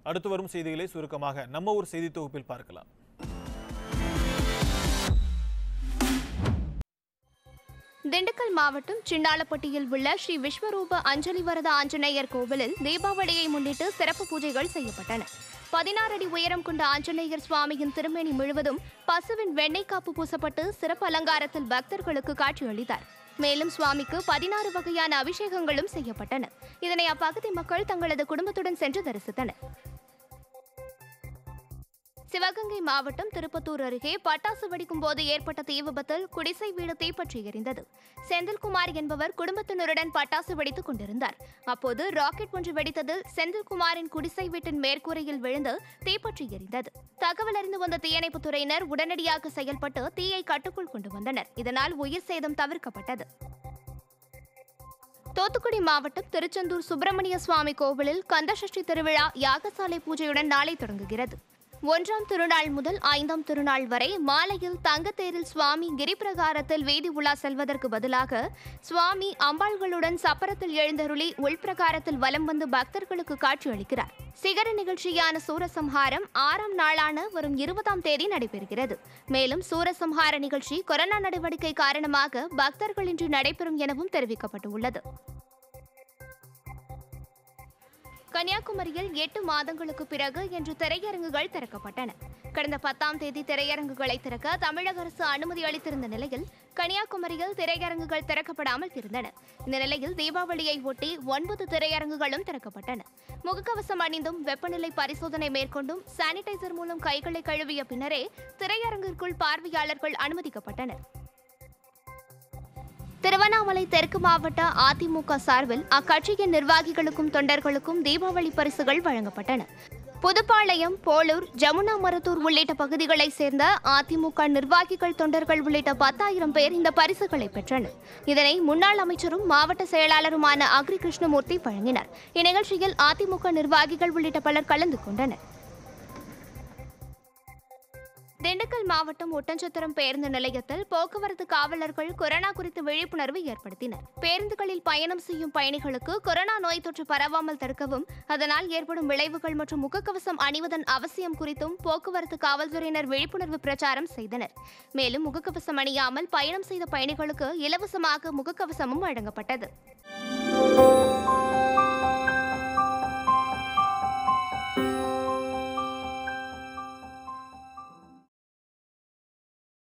அடுத்து வரும் செய்திகளை சுருக்கமாக நம்ம ஊர் செய்தி தொகுப்பில் பார்க்கலாம் திண்டுக்கல் மாவட்டம் சின்னாலப்பட்டியில் உள்ள ஸ்ரீ விஸ்வரூப அஞ்சலி வரத ஆஞ்சநேயர் கோவிலில் தீபாவளியை முன்னிட்டு சிறப்பு பூஜைகள் செய்யப்பட்டன பதினாறு அடி உயரம் கொண்ட ஆஞ்சநேயர் சுவாமியின் திருமேனி முழுவதும் பசுவின் வெண்ணெய் காப்பு பூசப்பட்டு சிறப்பு அலங்காரத்தில் பக்தர்களுக்கு காட்சியளித்தார் மேலும் சுவாமிக்கு பதினாறு வகையான அபிஷேகங்களும் செய்யப்பட்டன இதனை அப்பகுதி மக்கள் தங்களது குடும்பத்துடன் சென்று தரிசித்தனர் சிவகங்கை மாவட்டம் திருப்பத்தூர் அருகே பட்டாசு வெடிக்கும் போது ஏற்பட்ட தீ விபத்தில் குடிசை வீடு தீப்பற்றி எரிந்தது செந்தில்குமார் என்பவர் குடும்பத்தினருடன் பட்டாசு வெடித்துக் கொண்டிருந்தார் அப்போது ராக்கெட் ஒன்று வெடித்ததில் செந்தில்குமாரின் குடிசை வீட்டின் மேற்கூரையில் விழுந்து தீப்பற்றி எரிந்தது தகவல் அறிந்து வந்த தீயணைப்புத் துறையினர் உடனடியாக செயல்பட்டு தீயை கட்டுக்குள் கொண்டு வந்தனர் இதனால் உயிர் சேதம் தவிர்க்கப்பட்டது தூத்துக்குடி மாவட்டம் திருச்செந்தூர் சுப்பிரமணிய சுவாமி கோவிலில் கந்தசஷ்டி திருவிழா யாகசாலை பூஜையுடன் நாளை தொடங்குகிறது ஒன்றாம் திருநாள் முதல் ஐந்தாம் திருநாள் வரை மாலையில் தங்கத்தேரில் சுவாமி கிரிப்பிரகாரத்தில் வீதி உலா செல்வதற்கு பதிலாக சுவாமி அம்பாள்களுடன் சப்பரத்தில் எழுந்தருளி உள்பிரகாரத்தில் வலம் வந்து பக்தர்களுக்கு காட்சியளிக்கிறார் சிகர நிகழ்ச்சியான சூரசம்ஹாரம் ஆறாம் நாளான வரும் இருபதாம் தேதி நடைபெறுகிறது மேலும் சூரசம்ஹார நிகழ்ச்சி கொரோனா நடவடிக்கை காரணமாக பக்தர்களின்றி நடைபெறும் எனவும் தெரிவிக்கப்பட்டுள்ளது கன்னியாகுமரியில் எட்டு மாதங்களுக்கு பிறகு இன்று திரையரங்குகள் திறக்கப்பட்டன கடந்த பத்தாம் தேதி திரையரங்குகளை திறக்க தமிழக அரசு அனுமதி அளித்திருந்த நிலையில் கன்னியாகுமரியில் திரையரங்குகள் திறக்கப்படாமல் இருந்தன இந்த நிலையில் தீபாவளியை ஒட்டி ஒன்பது திரையரங்குகளும் திறக்கப்பட்டன முகக்கவசம் அணிந்தும் வெப்பநிலை பரிசோதனை மேற்கொண்டும் சானிடைசர் மூலம் கைகளை கழுவிய பின்னரே திரையரங்கிற்குள் பார்வையாளர்கள் அனுமதிக்கப்பட்டனர் திருவண்ணாமலை தெற்கு மாவட்ட அதிமுக சார்பில் அக்கட்சியின் நிர்வாகிகளுக்கும் தொண்டர்களுக்கும் தீபாவளி பரிசுகள் வழங்கப்பட்டன புதுப்பாளையம் போலூர் ஜமுனா மருத்தூர் உள்ளிட்ட பகுதிகளைச் சேர்ந்த அதிமுக நிர்வாகிகள் தொண்டர்கள் உள்ளிட்ட பத்தாயிரம் பேர் இந்த பரிசுகளை பெற்றனர் இதனை முன்னாள் அமைச்சரும் மாவட்ட செயலாளருமான அக்ரி கிருஷ்ணமூர்த்தி வழங்கினார் இந்நிகழ்ச்சியில் அதிமுக நிர்வாகிகள் உள்ளிட்ட பலர் கலந்து கொண்டனர் திண்டுக்கல் மாவட்டம் ஒட்டஞ்சத்திரம் பேருந்து நிலையத்தில் போக்குவரத்து காவலர்கள் கொரோனா குறித்து விழிப்புணர்வு ஏற்படுத்தினர் பேருந்துகளில் பயணம் செய்யும் பயணிகளுக்கு கொரோனா நோய் தொற்று பரவாமல் தடுக்கவும் அதனால் ஏற்படும் விளைவுகள் மற்றும் முகக்கவசம் அணிவதன் அவசியம் குறித்தும் போக்குவரத்து காவல்துறையினர் விழிப்புணர்வு பிரச்சாரம் செய்தனர் மேலும் முகக்கவசம் அணியாமல் பயணம் செய்த பயணிகளுக்கு இலவசமாக முகக்கவசமும் வழங்கப்பட்டது